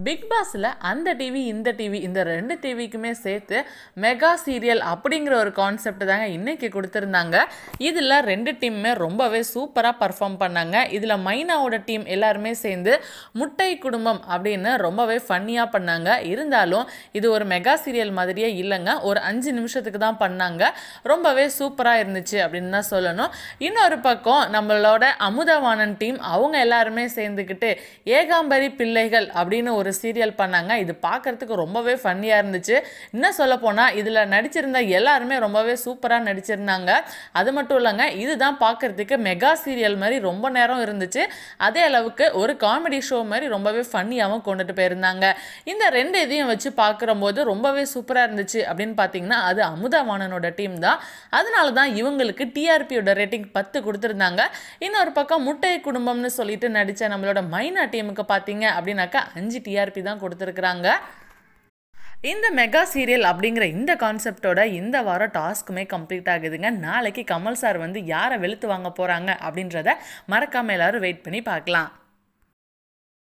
big பாஸில் அந்த TV இந்த டிவி இந்த ரெண்டு டிவிக்குமே சேர்த்து மெகா சீரியல் அப்படிங்கிற ஒரு கான்செப்ட் தாங்க இன்னைக்கு கொடுத்துருந்தாங்க இதில் ரெண்டு டீமுமே ரொம்பவே சூப்பராக பர்ஃபார்ம் பண்ணாங்க இதில் மைனாவோட டீம் எல்லாருமே சேர்ந்து முட்டை குடும்பம் அப்படின்னு ரொம்பவே ஃபன்னியாக பண்ணாங்க இருந்தாலும் இது ஒரு மெகா சீரியல் மாதிரியே இல்லைங்க ஒரு அஞ்சு நிமிஷத்துக்கு தான் பண்ணாங்க ரொம்பவே சூப்பராக இருந்துச்சு அப்படின்னு தான் சொல்லணும் இன்னொரு பக்கம் நம்மளோட அமுதவாணன் டீம் அவங்க எல்லாருமே சேர்ந்துக்கிட்டு ஏகாம்பரி பிள்ளைகள் அப்படின்னு ஒரு சீரியல் பண்ணாங்க இது பார்க்கறதுக்கு ரொம்பவே ஃபன்னியாக இருந்துச்சு இன்னும் சொல்ல போனால் இதில் நடிச்சிருந்த எல்லாருமே ரொம்பவே சூப்பராக நடிச்சிருந்தாங்க அது மட்டும் இல்லைங்க இதுதான் பார்க்கறதுக்கு மெகா சீரியல் மாதிரி ரொம்ப நேரம் இருந்துச்சு அதே அளவுக்கு ஒரு காமெடி ஷோ மாதிரி ரொம்பவே ஃபன்னியாகவும் கொண்டுட்டு போயிருந்தாங்க இந்த ரெண்டு இதையும் வச்சு பார்க்குறம்போது ரொம்பவே சூப்பராக இருந்துச்சு அப்படின்னு பார்த்தீங்கன்னா அது அமுதவாணனோட டீம் தான் அதனால தான் இவங்களுக்கு டிஆர்பியோட ரேட்டிங் பத்து கொடுத்துருந்தாங்க இன்னொரு பக்கம் முட்டை குடும்பம்னு சொல்லிட்டு நடித்த நம்மளோட மைனா டீமுக்கு பார்த்தீங்க அப்படின்னாக்கா அஞ்சு டிஆர்பி தான் கொடுத்துருக்குறாங்க இந்த மெகா சீரியல் அப்படிங்கிற இந்த கான்செப்டோட இந்த வாரம் டாஸ்க்குமே கம்ப்ளீட் ஆகுதுங்க நாளைக்கு கமல் சார் வந்து யாரை வெளுத்து வாங்க போகிறாங்க அப்படின்றத மறக்காம எல்லாரும் வெயிட் பண்ணி பார்க்கலாம்